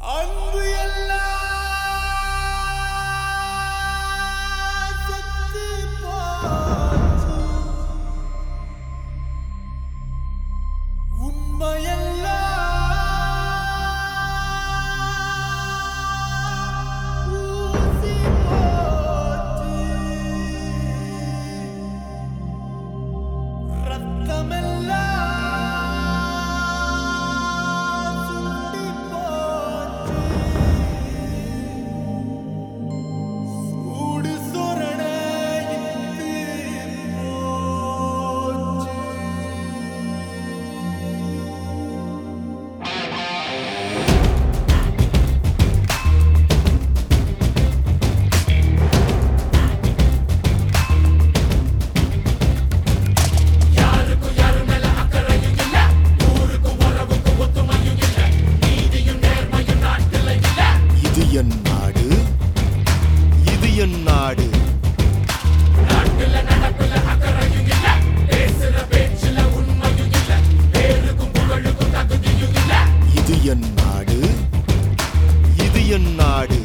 அன்பு எல்லாம் செத்து போச்சு உண்மையெல்லாம் ஊசி போச்சு ரத்தமெல்லாம் சுண்டி போச்சு சூடு சொரண போச்சு இது என் நாடு இது என் நாடு இது என் நாடு இது என் நாடு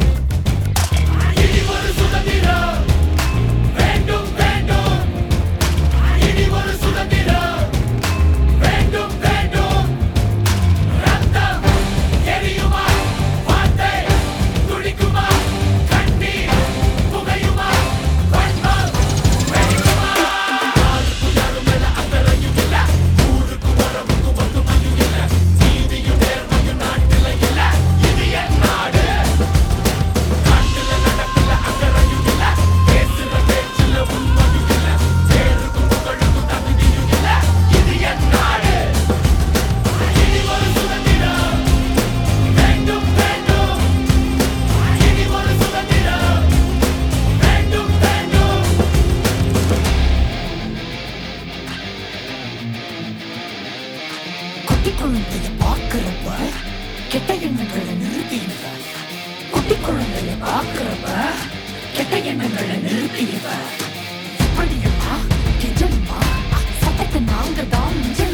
குட்டி குழந்தைய பார்க்கிறப்ப கெட்ட எண்ணங்களை நிறுத்திடுவ குட்டி குழந்தைய பார்க்கிறப்ப கெட்ட எண்ணங்களை நிறுத்திடுவ எப்படியம்மா கெஜம்மா சட்டத்தை நாங்க தான் மிஞ்சல்